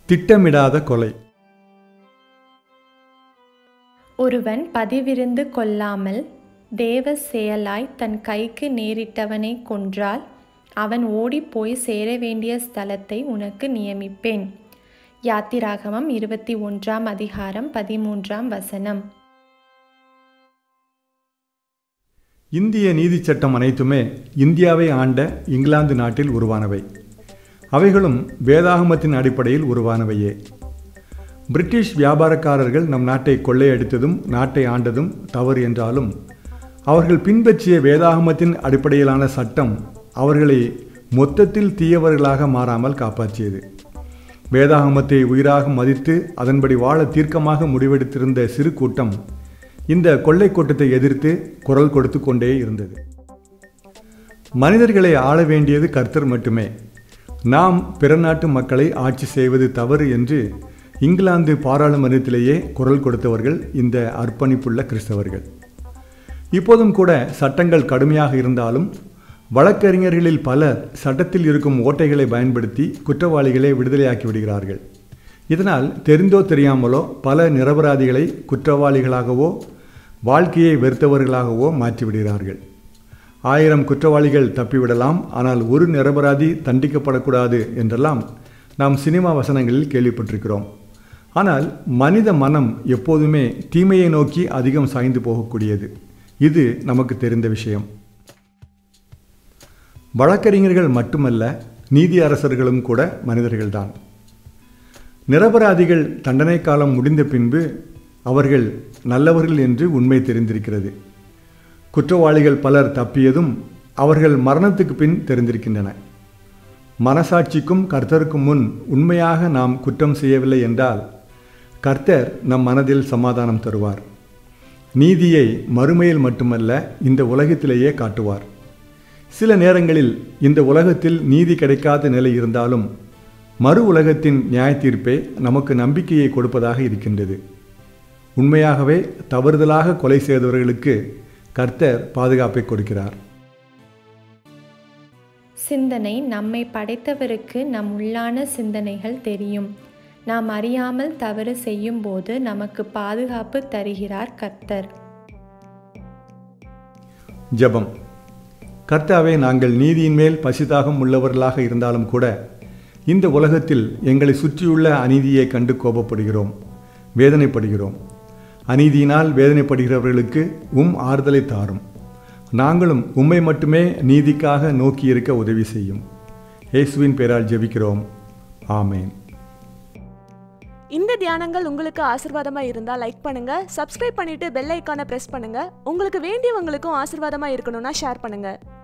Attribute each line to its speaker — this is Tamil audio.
Speaker 1: திட்டமிடாத கொலை
Speaker 2: ஒருவன் பதிவிருந்து கொள்ளாமல் தேவ செயலாய் தன் கைக்கு நேரிட்டவனை கொன்றால் அவன் ஓடிப்போய் சேர வேண்டிய ஸ்தலத்தை உனக்கு நியமிப்பேன் யாத்திராகமம் இருபத்தி ஒன்றாம் அதிகாரம் பதிமூன்றாம் வசனம்
Speaker 1: இந்திய நீதிச் சட்டம் அனைத்துமே இந்தியாவை ஆண்ட இங்கிலாந்து நாட்டில் உருவானவை அவைகளும் வேதாகமத்தின் அடிப்படையில் உருவானவையே பிரிட்டிஷ் வியாபாரக்காரர்கள் நம் நாட்டை கொள்ளையடித்ததும் நாட்டை ஆண்டதும் தவறு என்றாலும் அவர்கள் பின்பற்றிய வேதாகமத்தின் அடிப்படையிலான சட்டம் அவர்களை மொத்தத்தில் தீயவர்களாக மாறாமல் காப்பாற்றியது வேதாகமத்தை உயிராக மதித்து அதன்படி வாழ தீர்க்கமாக முடிவெடுத்திருந்த சிறு கூட்டம் இந்த கொள்ளை கூட்டத்தை எதிர்த்து குரல் கொடுத்து கொண்டே இருந்தது மனிதர்களை ஆள வேண்டியது கர்த்தர் மட்டுமே நாம் பிற நாட்டு மக்களை ஆட்சி செய்வது தவறு என்று இங்கிலாந்து பாராளுமன்றத்திலேயே குரல் கொடுத்தவர்கள் இந்த அர்ப்பணிப்புள்ள கிறிஸ்தவர்கள் இப்போதும் கூட சட்டங்கள் கடுமையாக இருந்தாலும் வழக்கறிஞர்களில் பலர் சட்டத்தில் இருக்கும் ஓட்டைகளை பயன்படுத்தி குற்றவாளிகளை விடுதலையாக்கி விடுகிறார்கள் இதனால் தெரிந்தோ தெரியாமலோ பல நிரபராதிகளை குற்றவாளிகளாகவோ வாழ்க்கையை வெறுத்தவர்களாகவோ மாற்றிவிடுகிறார்கள் ஆயிரம் குற்றவாளிகள் தப்பிவிடலாம் ஆனால் ஒரு நிரபராதி தண்டிக்கப்படக்கூடாது என்றெல்லாம் நாம் சினிமா வசனங்களில் கேள்விப்பட்டிருக்கிறோம் ஆனால் மனித மனம் எப்போதுமே தீமையை நோக்கி அதிகம் சாய்ந்து போகக்கூடியது இது நமக்கு தெரிந்த விஷயம் வழக்கறிஞர்கள் மட்டுமல்ல நீதி அரசர்களும் கூட மனிதர்கள்தான் நிரபராதிகள் தண்டனை காலம் முடிந்த பின்பு அவர்கள் நல்லவர்கள் என்று உண்மை தெரிந்திருக்கிறது குற்றவாளிகள் பலர் தப்பியதும் அவர்கள் மரணத்துக்கு பின் தெரிந்திருக்கின்றன மனசாட்சிக்கும் கர்த்தருக்கும் முன் உண்மையாக நாம் குற்றம் செய்யவில்லை என்றால் கர்த்தர் நம் மனதில் சமாதானம் தருவார் நீதியை மறுமையில் மட்டுமல்ல இந்த உலகத்திலேயே காட்டுவார் சில நேரங்களில் இந்த உலகத்தில் நீதி கிடைக்காத நிலை இருந்தாலும் மறு உலகத்தின் நியாய தீர்ப்பே நமக்கு நம்பிக்கையை கொடுப்பதாக இருக்கின்றது உண்மையாகவே தவறுதலாக கொலை செய்தவர்களுக்கு கர்த்தர் பாதுகாப்பை கொடுக்கிறார்
Speaker 2: சிந்தனை நம்மை படைத்தவருக்கு நம் உள்ளான சிந்தனைகள் தெரியும் நாம் அறியாமல் தவறு செய்யும்போது நமக்கு பாதுகாப்பு தருகிறார் கர்த்தர்
Speaker 1: ஜெபம் கர்த்தாவே நாங்கள் நீதியின் மேல் பசிதாகம் உள்ளவர்களாக இருந்தாலும் கூட இந்த உலகத்தில் எங்களை சுற்றியுள்ள அநீதியை கண்டு கோபப்படுகிறோம் வேதனைப்படுகிறோம் அநீதியினால் வேதனைப்படுகிறவர்களுக்கு உம் ஆறுதலை தாரும் நாங்களும் உம்மை மட்டுமே நீதிக்காக நோக்கி இருக்க உதவி செய்யும் இயேசுவின் பேரால் ஜெபிக்கிறோம் ஆமேன்
Speaker 3: இந்த தியானங்கள் உங்களுக்கு ஆசிர்வாதமா இருந்தா லைக் பண்ணுங்க சப்ஸ்கிரைப் பண்ணிட்டு பெல் ஐக்கானை பிரஸ் பண்ணுங்க உங்களுக்கு வேண்டியவங்களுக்கும் ஆசிர்வாதமா இருக்கணும்னா ஷேர் பண்ணுங்க